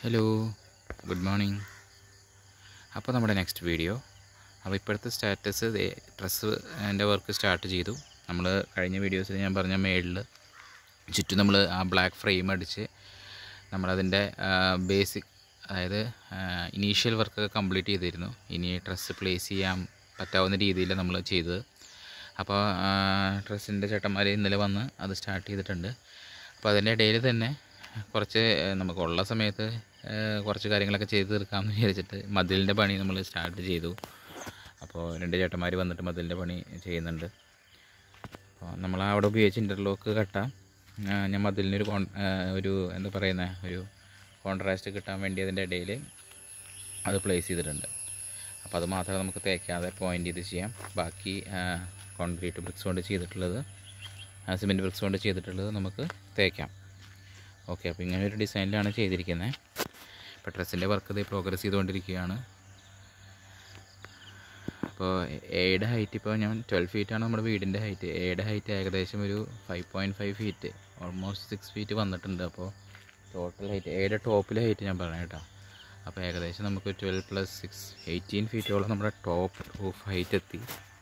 hello good morning അപ്പോൾ നമ്മുടെ next video അപ്പോൾ ഇപ്പോഴത്തെ സ്റ്റാറ്റസ് ഡ്രസ്സ് എൻ്റെ വർക്ക് സ്റ്റാർട്ട് ചെയ്തു നമ്മൾ കഴിഞ്ഞ വീഡിയോസിൽ ഞാൻ പറഞ്ഞ മേളിൽ ചുറ്റും നമ്മൾ ആ ബ്ലാക്ക് ഫ്രെയിം അടിച്ച് നമ്മളതിൻ്റെ ബേസിക് അതായത് ഇനീഷ്യൽ വർക്കൊക്കെ കംപ്ലീറ്റ് ചെയ്തിരുന്നു ഇനി ഡ്രസ്സ് പ്ലേസ് ചെയ്യാൻ പറ്റാവുന്ന രീതിയിൽ നമ്മൾ ചെയ്തത് അപ്പോൾ ഡ്രസ്സിൻ്റെ ചേട്ടന്മാർ ഇന്നലെ വന്ന് അത് സ്റ്റാർട്ട് ചെയ്തിട്ടുണ്ട് അപ്പോൾ അതിൻ്റെ ഇടയിൽ തന്നെ കുറച്ച് നമുക്കുള്ള സമയത്ത് കുറച്ച് കാര്യങ്ങളൊക്കെ ചെയ്ത് തീർക്കാമെന്ന് വിചാരിച്ചിട്ട് മതിലിൻ്റെ പണി നമ്മൾ സ്റ്റാർട്ട് ചെയ്തു അപ്പോൾ രണ്ട് ചേട്ടന്മാർ വന്നിട്ട് മതിലിൻ്റെ പണി ചെയ്യുന്നുണ്ട് അപ്പോൾ നമ്മൾ അവിടെ ഉപയോഗിച്ച് ഇൻ്റർലോക്ക് കട്ട ഞാൻ മതിലിനൊരു കോൺ ഒരു എന്താ പറയുന്നത് ഒരു കോൺട്രാസ്റ്റ് കിട്ടാൻ വേണ്ടി അതിൻ്റെ ഇടയിൽ അത് പ്ലേസ് ചെയ്തിട്ടുണ്ട് അപ്പോൾ അത് മാത്രമേ നമുക്ക് തേക്കാതെ പോയിൻ്റ് ചെയ്ത് ചെയ്യാം ബാക്കി കോൺക്രീറ്റ് ബ്രിക്സ് കൊണ്ട് ചെയ്തിട്ടുള്ളത് സിമെൻറ്റ് ബ്രിക്സ് കൊണ്ട് ചെയ്തിട്ടുള്ളത് നമുക്ക് തേക്കാം ഓക്കെ അപ്പോൾ ഇങ്ങനെ ഒരു ഡിസൈനിലാണ് ചെയ്തിരിക്കുന്നത് ഇപ്പോൾ ഡ്രസ്സിൻ്റെ വർക്ക് ഇത് പ്രോഗ്രസ് ചെയ്തുകൊണ്ടിരിക്കുകയാണ് അപ്പോൾ എയുടെ ഹൈറ്റ് ഇപ്പോൾ ഞാൻ ട്വൽവ് ഫീറ്റാണ് നമ്മുടെ വീടിൻ്റെ ഹൈറ്റ് എയുടെ ഹൈറ്റ് ഏകദേശം ഒരു five point five feet almost six feet വന്നിട്ടുണ്ട് അപ്പോൾ ടോട്ടൽ ഹൈറ്റ് എയുടെ ടോപ്പിലെ ഹൈറ്റ് ഞാൻ പറയാം കേട്ടോ അപ്പോൾ ഏകദേശം നമുക്ക് ട്വൽവ് പ്ലസ് സിക്സ് എയ്റ്റീൻ ഫീറ്റോളം നമ്മുടെ ടോപ്പ് റൂഫ് ഹൈറ്റ് എത്തി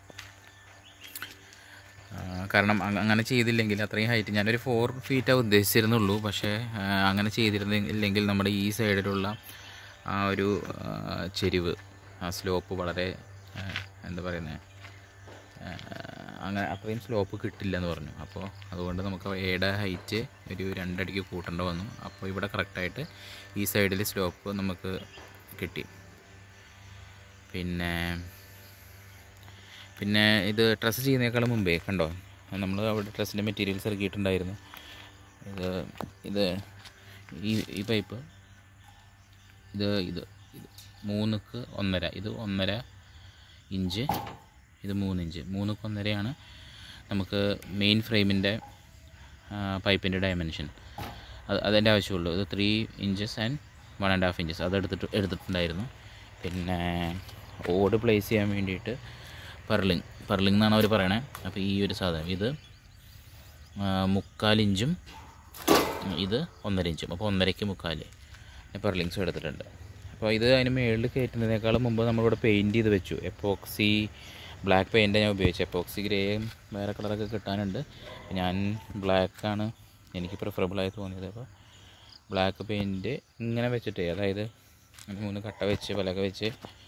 കാരണം അങ്ങനെ ചെയ്തില്ലെങ്കിൽ അത്രയും ഹൈറ്റ് ഞാനൊരു ഫോർ ഫീറ്റാണ് ഉദ്ദേശിച്ചിരുന്നുള്ളൂ പക്ഷേ അങ്ങനെ ചെയ്തിരുന്നില്ലെങ്കിൽ നമ്മുടെ ഈ സൈഡിലുള്ള ആ ഒരു ചെരിവ് ആ സ്ലോപ്പ് വളരെ എന്താ പറയുന്നത് അങ്ങനെ അത്രയും സ്ലോപ്പ് കിട്ടില്ല എന്ന് പറഞ്ഞു അപ്പോൾ അതുകൊണ്ട് നമുക്ക് എയുടെ ഹൈറ്റ് ഒരു രണ്ടടിക്ക് കൂട്ടേണ്ട വന്നു അപ്പോൾ ഇവിടെ കറക്റ്റായിട്ട് ഈ സൈഡിൽ സ്ലോപ്പ് നമുക്ക് കിട്ടി പിന്നെ പിന്നെ ഇത് ഡ്രസ്സ് ചെയ്യുന്നതിനേക്കാളും മുമ്പേ കണ്ടോ നമ്മൾ അവിടെ ഡ്രസ്സിൻ്റെ മെറ്റീരിയൽസ് ഇറക്കിയിട്ടുണ്ടായിരുന്നു ഇത് ഇത് ഈ ഈ പൈപ്പ് ഇത് ഇത് ഇത് മൂന്നുക്ക് ഒന്നര ഇത് ഒന്നര ഇഞ്ച് ഇത് മൂന്നിഞ്ച് മൂന്നുക്ക് ഒന്നരയാണ് നമുക്ക് മെയിൻ ഫ്രെയിമിൻ്റെ പൈപ്പിൻ്റെ ഡയമെൻഷൻ അത് അതിൻ്റെ ആവശ്യമുള്ളൂ ഇത് three inches and one and half inches അത് എടുത്തിട്ട് എടുത്തിട്ടുണ്ടായിരുന്നു പിന്നെ ഓട് പ്ലേസ് ചെയ്യാൻ വേണ്ടിയിട്ട് പെർലിങ് പെർലിങ് എന്നാണ് അവർ പറയണേ അപ്പോൾ ഈ ഒരു സാധനം ഇത് മുക്കാലിഞ്ചും ഇത് ഒന്നര ഇഞ്ചും അപ്പോൾ ഒന്നരയ്ക്ക് മുക്കാൽ പെർലിങ്സും എടുത്തിട്ടുണ്ട് അപ്പോൾ ഇത് അതിന് മുകളിൽ കയറ്റുന്നതിനേക്കാളും മുമ്പ് നമ്മളിവിടെ പെയിൻറ്റ് ചെയ്ത് വെച്ചു എപ്പോക്സി ബ്ലാക്ക് പെയിൻ്റ് ഞാൻ ഉപയോഗിച്ചു എപ്പോക്സി ഗ്രേയും വേറെ കളറൊക്കെ കിട്ടാനുണ്ട് ഞാൻ ബ്ലാക്കാണ് എനിക്ക് പ്രിഫറബിളായി തോന്നിയത് അപ്പോൾ ബ്ലാക്ക് പെയിൻറ്റ് ഇങ്ങനെ വെച്ചിട്ട് അതായത് മൂന്ന് കട്ട വെച്ച് പലക വെച്ച്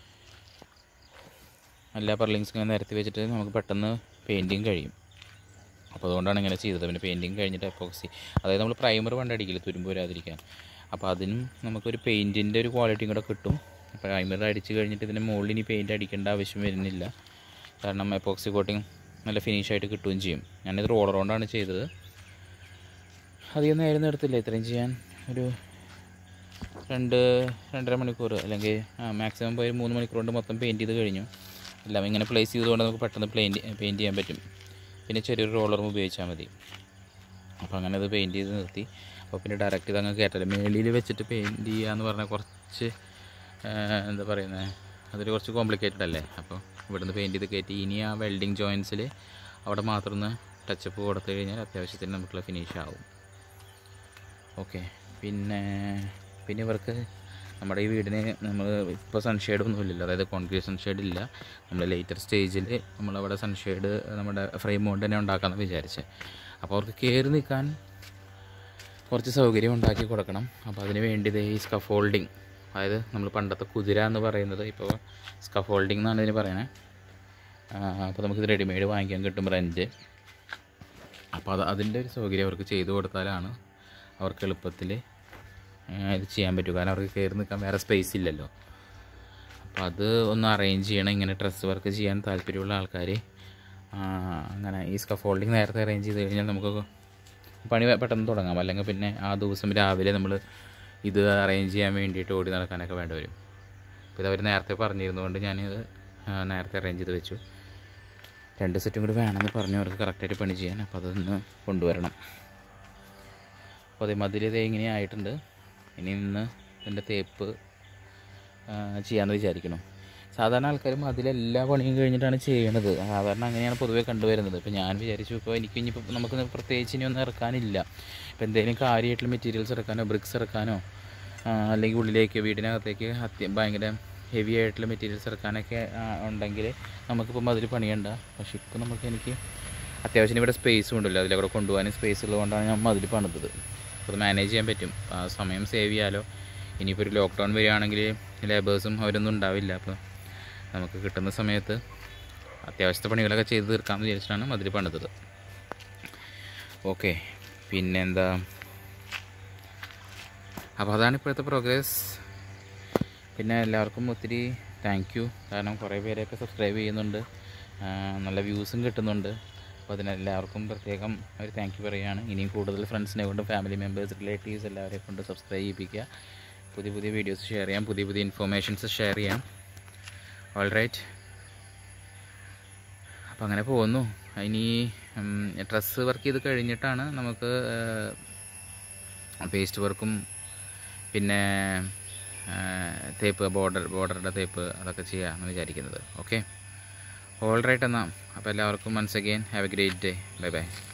എല്ലാ പെർലിങ്സും ഇങ്ങനെ നിരത്തി വെച്ചിട്ട് നമുക്ക് പെട്ടെന്ന് പെയിൻറ്റിങ് കഴിയും അപ്പോൾ അതുകൊണ്ടാണ് ഇങ്ങനെ ചെയ്തത് പിന്നെ പെയിൻറ്റിങ് കഴിഞ്ഞിട്ട് എപ്പോക്സി അതായത് നമ്മൾ പ്രൈമർ പണ്ട് അടിക്കില്ല തുരുമ്പ് വരാതിരിക്കാൻ അപ്പോൾ അതിനും നമുക്കൊരു പെയിൻറ്റിൻ്റെ ഒരു ക്വാളിറ്റിയും കൂടെ കിട്ടും പ്രൈമർ അടിച്ച് കഴിഞ്ഞിട്ട് ഇതിൻ്റെ മുകളിൽ ഇനി പെയിൻറ്റ് അടിക്കേണ്ട ആവശ്യം വരുന്നില്ല കാരണം എപ്പോക്സി കോട്ടിങ് നല്ല ഫിനിഷായിട്ട് കിട്ടുകയും ചെയ്യും ഞാനിത് റോളർ കൊണ്ടാണ് ചെയ്തത് അധികം നേരം എടുത്തില്ല ഇത്രയും ചെയ്യാൻ ഒരു രണ്ട് രണ്ടര മണിക്കൂർ അല്ലെങ്കിൽ മാക്സിമം പോയി മൂന്ന് മണിക്കൂർ കൊണ്ട് മൊത്തം പെയിൻറ്റ് ചെയ്ത് കഴിഞ്ഞു എല്ലാം ഇങ്ങനെ പ്ലേസ് ചെയ്തുകൊണ്ട് നമുക്ക് പെട്ടെന്ന് പെയിൻറ്റ് പെയിൻറ്റ് ചെയ്യാൻ പറ്റും പിന്നെ ചെറിയൊരു റോളറും ഉപയോഗിച്ചാൽ മതി അപ്പോൾ അങ്ങനെ അത് പെയിൻറ്റ് ചെയ്ത് നിർത്തി അപ്പോൾ പിന്നെ ഡയറക്റ്റ് ഇത് അങ്ങ് കയറ്റല്ല മേളിൽ വെച്ചിട്ട് പെയിൻറ്റ് ചെയ്യുക എന്ന് പറഞ്ഞാൽ കുറച്ച് എന്താ പറയുന്നത് അതൊരു കുറച്ച് കോംപ്ലിക്കേറ്റഡ് അല്ലേ അപ്പോൾ ഇവിടുന്ന് പെയിൻറ്റ് ചെയ്ത് കയറ്റി ഇനി ആ വെൽഡിങ് ജോയിൻസിൽ അവിടെ മാത്രം ഒന്ന് ടച്ചപ്പ് കൊടുത്തു കഴിഞ്ഞാൽ അത്യാവശ്യത്തിന് നമുക്കുള്ള ഫിനിഷ് ആവും ഓക്കെ പിന്നെ പിന്നെ ഇവർക്ക് നമ്മുടെ ഈ വീടിന് നമ്മൾ ഇപ്പോൾ സൺഷെയ്ഡ് ഒന്നും ഇല്ലല്ലോ അതായത് കോൺക്രീറ്റ് സൺഷെയ്ഡ് ഇല്ല നമ്മൾ ലേറ്റർ സ്റ്റേജിൽ നമ്മളവിടെ സൺഷെയ്ഡ് നമ്മുടെ ഫ്രെയിം കൊണ്ട് തന്നെ ഉണ്ടാക്കാമെന്ന് വിചാരിച്ചത് അപ്പോൾ അവർക്ക് കയറി നിൽക്കാൻ കുറച്ച് സൗകര്യം ഉണ്ടാക്കി കൊടുക്കണം അപ്പോൾ അതിന് വേണ്ടിയത് ഈ സ്കഫോൾഡിങ് അതായത് നമ്മൾ പണ്ടത്തെ കുതിര എന്ന് പറയുന്നത് ഇപ്പോൾ സ്കഫോൾഡിങ് എന്നാണ് ഇതിന് പറയുന്നത് അപ്പോൾ നമുക്കിത് റെഡിമെയ്ഡ് വാങ്ങിക്കാൻ കിട്ടും റെൻറ്റ് അപ്പോൾ അത് അതിൻ്റെ ഒരു സൗകര്യം അവർക്ക് ചെയ്തു കൊടുത്താലാണ് അവർക്ക് എളുപ്പത്തിൽ ഇത് ചെയ്യാൻ പറ്റും കാരണം അവർക്ക് കയറി നിൽക്കാൻ വേറെ സ്പേസ് ഇല്ലല്ലോ അപ്പോൾ അത് ഒന്ന് അറേഞ്ച് ചെയ്യണം ഇങ്ങനെ ഡ്രസ്സ് വർക്ക് ചെയ്യാൻ താല്പര്യമുള്ള ആൾക്കാർ അങ്ങനെ ഈ സ്കഫോൾഡിങ് നേരത്തെ അറേഞ്ച് ചെയ്ത് കഴിഞ്ഞാൽ നമുക്ക് പണി പെട്ടെന്ന് തുടങ്ങാം അല്ലെങ്കിൽ പിന്നെ ആ ദിവസം രാവിലെ നമ്മൾ ഇത് അറേഞ്ച് ചെയ്യാൻ വേണ്ടിയിട്ട് ഓടി നടക്കാനൊക്കെ വേണ്ടി വരും അപ്പോൾ ഇത് അവർ നേരത്തെ പറഞ്ഞിരുന്നതുകൊണ്ട് ഞാനിത് നേരത്തെ അറേഞ്ച് ചെയ്ത് വെച്ചു രണ്ട് സെറ്റും കൂടി വേണമെന്ന് പറഞ്ഞു അവർക്ക് കറക്റ്റായിട്ട് പണി ചെയ്യാൻ അപ്പോൾ അതൊന്ന് കൊണ്ടുവരണം അപ്പോൾ അതേ മതിൽ ഇത് ഇങ്ങനെ ആയിട്ടുണ്ട് ഇനി ഇന്ന് ഇതിൻ്റെ തേപ്പ് ചെയ്യാമെന്ന് വിചാരിക്കണം സാധാരണ ആൾക്കാർ മതിലെല്ലാ പണിയും കഴിഞ്ഞിട്ടാണ് ചെയ്യണത് സാധാരണ അങ്ങനെയാണ് പൊതുവെ കണ്ടുവരുന്നത് ഇപ്പോൾ ഞാൻ വിചാരിച്ചു ഇപ്പോൾ എനിക്ക് ഇനിയിപ്പോൾ നമുക്ക് പ്രത്യേകിച്ച് ഇനി ഒന്നും ഇറക്കാനില്ല ഇപ്പോൾ എന്തെങ്കിലും കാര്യമായിട്ടുള്ള മെറ്റീരിയൽസ് ഇറക്കാനോ ബ്രിക്സ് ഇറക്കാനോ ആ, അല്ലെങ്കിൽ ഉള്ളിലേക്ക് വീടിനകത്തേക്ക് അത്യ ഭയങ്കര ഹെവി ആയിട്ടുള്ള മെറ്റീരിയൽസ് ഇറക്കാനൊക്കെ ആ, ഉണ്ടെങ്കിൽ നമുക്കിപ്പോൾ മതിൽ പണിയണ്ട പക്ഷെ ഇപ്പോൾ നമുക്ക് എനിക്ക് അത്യാവശ്യം ഇവിടെ സ്പേസും ഉണ്ടല്ലോ അതിലവിടെ കൊണ്ടുപോകാൻ സ്പേസ് ഉള്ളതുകൊണ്ടാണ് ഞാൻ മതിൽ പണിതത് അപ്പോൾ അത് മാനേജ് ചെയ്യാൻ പറ്റും ആ സമയം സേവ് ചെയ്യാലോ ഇനിയിപ്പോൾ ഒരു ലോക്ക്ഡൗൺ വരികയാണെങ്കിൽ ലേബേഴ്സും അവരൊന്നും ഉണ്ടാവില്ല അപ്പോൾ നമുക്ക് കിട്ടുന്ന സമയത്ത് അത്യാവശ്യത്തെ പണികളൊക്കെ ചെയ്ത് തീർക്കാമെന്ന് വിചാരിച്ചിട്ടാണ് മതിൽ പണിതത് ഓക്കെ പിന്നെന്താ അപ്പോൾ അതാണ് ഇപ്പോഴത്തെ പ്രോഗ്രസ് പിന്നെ എല്ലാവർക്കും ഒത്തിരി താങ്ക് യു കാരണം കുറേ പേരെയൊക്കെ സബ്സ്ക്രൈബ് ചെയ്യുന്നുണ്ട് ആ, നല്ല വ്യൂസും കിട്ടുന്നുണ്ട് അപ്പോൾ അതിനെല്ലാവർക്കും പ്രത്യേകം ഒരു താങ്ക് യു പറയുകയാണ് ഇനിയും കൂടുതൽ ഫ്രണ്ട്സിനെ കൊണ്ട് ഫാമിലി മെമ്പേഴ്സ് റിലേറ്റീവ്സ് എല്ലാവരെയും കൊണ്ട് സബ്സ്ക്രൈബ് ചെയ്യിപ്പിക്കുക പുതിയ പുതിയ വീഡിയോസ് ഷെയർ ചെയ്യാം പുതിയ പുതിയ ഇൻഫോർമേഷൻസ് ഷെയർ ചെയ്യാം ഓൾ റൈറ്റ് അപ്പോൾ അങ്ങനെ പോകുന്നു ഇനി ഡ്രസ്സ് വർക്ക് ചെയ്ത് കഴിഞ്ഞിട്ടാണ് നമുക്ക് പേസ്റ്റ് വർക്കും പിന്നെ ആ, തേപ്പ് ബോർഡർ ബോർഡറുടെ തേപ്പ് അതൊക്കെ ചെയ്യാമെന്ന് വിചാരിക്കുന്നത് ഓക്കെ ഓൾ റൈറ്റ് എന്നാൽ അപ്പോൾ എല്ലാവർക്കും once again have a great day bye by